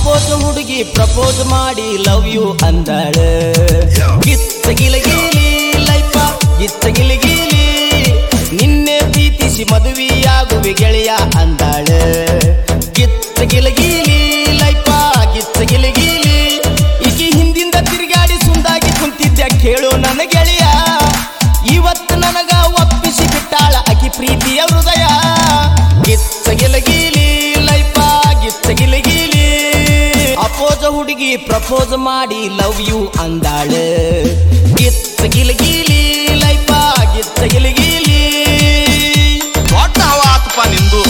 Oppose ಹುಡುಗಿ propose ಮಾಡಿ love you ಅಂದಾಳ ಗಿಚ್ಚ ಗಿಲಗಿಲಿ ಲೈಫ ಗಿಚ್ಚ ಗಿಲಗಿಲಿ ನಿನ್ನೆ ಪ್ರೀತಿಸಿ ಮದುವೆಯಾಗುವೆ ಗೆಳೆಯ ಅಂದಾಳ ಗಿಚ್ಚ ಗಿಲಗಿಲಿ ಲೈಫ ಗಿಚ್ಚ ಗಿಲಗಿಲಿ ಈಕಿ ಹಿಂದಿಂದ ತಿರುಗಾಡಿ ಸುಂದಾಗಿ ಕುಂತಿದ್ದ ಕೇಳು ನನ್ನ ಗೆಳೆಯ ಇವತ್ತು ನನಗ ಒಪ್ಪಿಸಿ ಬಿಟ್ಟಾಳ ಅಕಿ ಪ್ರೀತಿಯ ಹೃದಯ ಗಿಚ್ಚ ಗಿಲಗಿಲಿ ಲೈಫ ಗಿಚ್ಚ ಗಿಲಗಿಲಿ ಅಪೋಸ ಹುಡುಗಿ ಪ್ರಪೋಸ್ ಮಾಡಿ ಲವ್ ಯು ಅಂದಾಳ ಗಿಚ್ಚ ಗಿಲಗಿಲಿ ಲೈಫ ಗಿಚ್ಚ ಗಿಲಗಿಲಿ ದೊಡ್ಡ ಹವ ಆತಪ್ಪ ನಿಂದು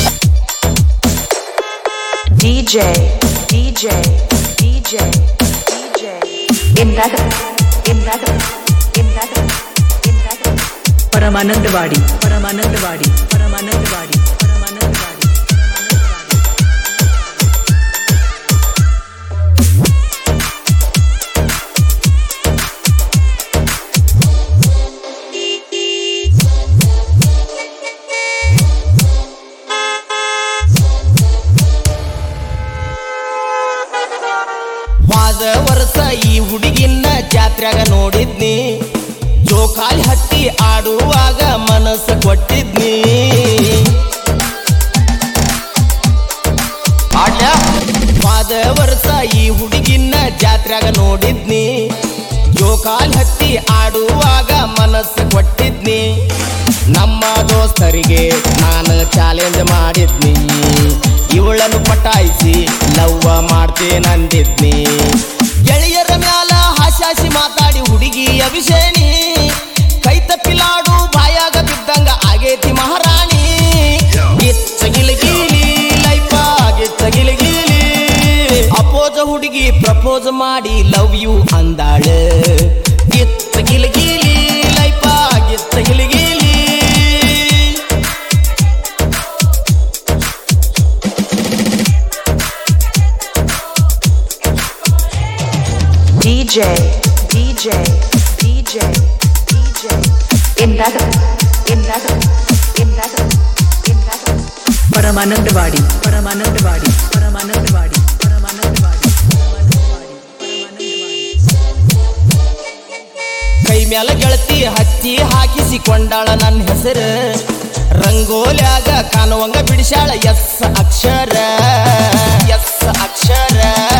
DJ, DJ, DJ, DJ. Indaga, indaga, indaga, indaga. ಪರಮಾನಂದವಾಡಿ ಪರಮಾನಂದವಾಡಿ ಪರಮಾನಂದವಾಡಿ ಪರಮಾನಂದವಾಡಿ ವಾದ ವರ್ಷ ಈ ಹುಡುಗಿನ ಜಾತ್ರೆಗ ನೋಡಿದ್ನಿ ಜೋಕಾಲಿ ಹತ್ತಿ ಆಡುವಾಗ ಮನಸ್ಸು ಕೊಟ್ಟಿದ್ನಿ ಆಡ್ಲ್ಯಾ ವಾದ ವರ್ಷ ಈ ಹುಡುಗಿನ ಜಾತ್ರೆಗ ನೋಡಿದ್ನಿ ಜೋಕಾಲಿ ಹತ್ತಿ ಆಡುವಾಗ ಮನಸ್ಸು ಕೊಟ್ಟಿದ್ನಿ ನಮ್ಮ ದೋಸ್ತರಿಗೆ ನಾನು ಚಾಲೆಂಜ್ ಮಾಡಿದ್ನಿ ಇವಳನ್ನು ಪಟಾಯಿಸಿ ಲವ್ವ ಮಾಡ್ತೇನಂದಿದ್ನಿ ಗೆಳೆಯರ ಮ್ಯಾಲ ಹಾಶಾಸಿ ಮಾತಾಡಿ ಹುಡುಗಿ ಅಭಿಷೇಣಿ ಕೈ ತಪ್ಪಿಲಾಡು ಬಾಯಾಗ ಬಿದ್ದಂಗ ಆಗೇತಿ ಮಹಾರಾಣಿ ಗಿಚ್ಚ ಗಿಲಿಗಿಲಿ ಲೈಫ ಗಿಚ್ಚ ಗಿಲಿಗಿಲಿ ಅಪೋಸ ಹುಡುಗಿ ಪ್ರಪೋಸ್ ಮಾಡಿ ಲವ್ ಯು ಅಂದಾಳ ಗಿಚ್ಚ ಗಿಲಿಗಿಲಿ ಲೈಫ ಗಿಚ್ಚ ಗಿಲಿಗಿಲಿ DJ, DJ, DJ, DJ. Indaga, indaga, indaga, indaga. ಪರಮಾನಂದವಾಡಿ ಪರಮಾನಂದವಾಡಿ ಪರಮಾನಂದವಾಡಿ ಪರಮಾನಂದವಾಡಿ ಪರಮಾನಂದವಾಡಿ ಕೈ ಮ್ಯಾಲ ಗೆಳತಿ ಹಚ್ಚಿ ಹಾಕಿಸಿಕೊಂಡಾಳ ನನ್ನ ಹೆಸರು ರಂಗೋಲ್ಯಾಗ ಕಾಣುವಂಗ ಬಿಡಿಸ್ಯಾಳ ಎಸ್ ಅಕ್ಷರ ಎಸ್ ಅಕ್ಷರ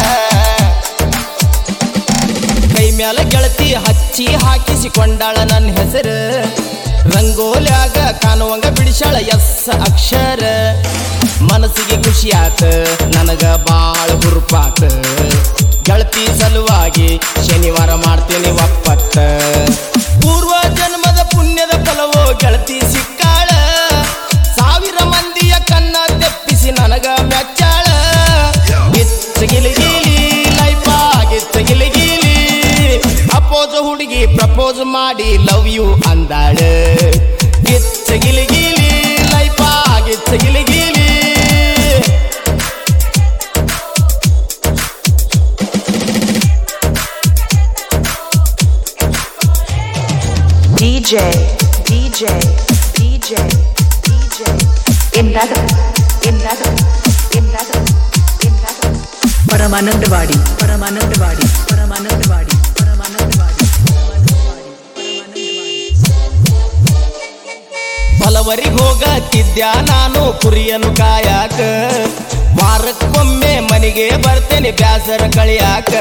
ಕೈ ಮ್ಯಾಲ ಗೆಳತಿ ಹಚ್ಚಿ ಹಾಕಿಸಿಕೊಂಡಾಳ ನನ್ನ ಹೆಸರು ರಂಗೋಲ್ಯಾಗ ಕಾಣುವಂಗ ಬಿಡಿಸ್ಯಾಳ ಎಸ್ ಅಕ್ಷರ ಮನಸ್ಸಿಗೆ ಖುಷಿ ಆತ ನನಗ ಬಾಳ ಹುರುಪಾತ ಗೆಳತಿ ಸಲುವಾಗಿ ಶನಿವಾರ ಮಾಡ್ತೀನಿ ಒಪ್ಪತ್ತ ಪೂರ್ವ ಜನ್ಮದ ಪುಣ್ಯದ ಫಲವೋ ಗೆಳತಿ ಸಿಕ್ಕಾಳ ಸಾವಿರ ಮಂದಿಯ ಕನ್ನ ತೆಪ್ಪಿಸಿ ನನಗ ಮೆಚ್ಚಾಳ ಗಿಚ್ಚ ಗಿಲಿಗಿಲಿ ಲೈಫ ಗಿಚ್ಚ ಗಿಲಿಗಿಲಿ ಅಪೋಸ ಹುಡುಗಿ ಪ್ರಪೋಸ್ ಮಾಡಿ ಲವ್ ಯು ಅಂದಾಳ ಗಿಚ್ಚ ಗಿಲಿಗಿಲಿ ಲೈಫ ಗಿಚ್ಚ ಗಿಲಿಗಿಲಿ DJ, DJ, DJ, DJ. Indaga, indaga, indaga, indaga. ಪರಮಾನಂದವಾಡಿ ಪರಮಾನಂದವಾಡಿ ಪರಮಾನಂದವಾಡಿ ಪರಮಾನಂದವಾಡಿ ಪರಮಾನಂದವಾಡಿ ಬಲವರಿಗೆ ಹೋಗತ್ತಿದ್ಯ ನಾನು ಕುರಿಯನು ಕಾಯಾಕ ವಾರಕ್ಕೊಮ್ಮೆ ಮನೆಗೆ ಬರ್ತೇನೆ ಬ್ಯಾಸರ ಕಳಿಯಾಕ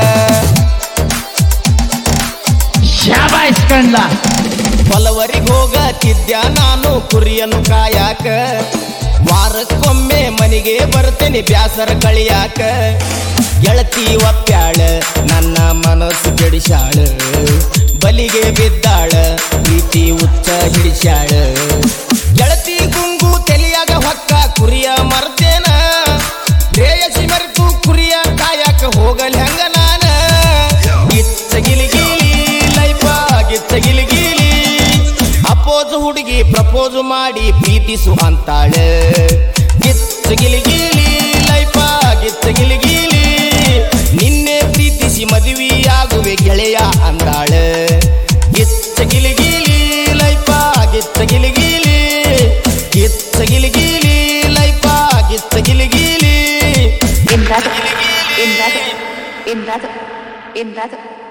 ಬಲವರಿಗೆ ಹೋಗತ್ತಿದ್ಯ ನಾನು ಕುರಿಯನು ಕಾಯಾಕ ವಾರಕ್ಕೊಮ್ಮೆ ಮನೆಗೆ ಬರ್ತೇನೆ ಬ್ಯಾಸರ ಕಳಿಯಾಕ ಗೆಳತಿ ಒಪ್ಪ್ಯಾಳ ನನ್ನ ಮನಸ್ಸು ಕೆಡಿಸ್ಯಾಳ ಬಲಿಗೆ ಬಿದ್ದಾಳ ಪ್ರೀತಿ ಉಚ್ಚ ಹಿಡಿಸ್ಯಾಳ ಗೆಳತಿ ಗುಂಗು ತಲಿಯಾಗ ಹೊಕ್ಕ ಕುರಿಯ ಮರ್ತೇನ ಪ್ರೇಯಸಿ ಮರೆತು ಕುರಿಯ ಕಾಯಕ ಹೋಗಲ್ ಹೆಂಗ ನಾನ ಗಿಚ್ಚ ಗಿಲಿಗಿಲಿ ಲೈಫ ಗಿಚ್ಚ ಗಿಲಿಗಿಲಿ ಅಪೋಸ್ ಹುಡುಗಿ ಪ್ರಪೋಸ್ ಮಾಡಿ ಪ್ರೀತಿಸು ಅಂತಾಳ ಗಿಚ್ಚ ಗಿಲಿಗಿಲಿ ಲೈಫ ಗಿಚ್ಚ ಗಿಲಿಗಿಲಿ ನಿನ್ನೆ ಪ್ರೀತಿಸಿ ಮದುವೆಯಾಗುವೆ ಗೆಳೆಯ ಅಂದಾಳ ಗಿಚ್ಚ ಗಿಲಿಗಿಲಿ ಲೈಫ ಗಿಚ್ಚ ಗಿಲಿಗಿಲಿ ಗಿಚ್ಚ ಗಿಲಿಗಿಲಿ ಲೈಫ ಗಿಚ್ಚ ಗಿಲಿಗಿಲಿ Indaga, ಗಿಲಿಗಿಲಿ in that in that in that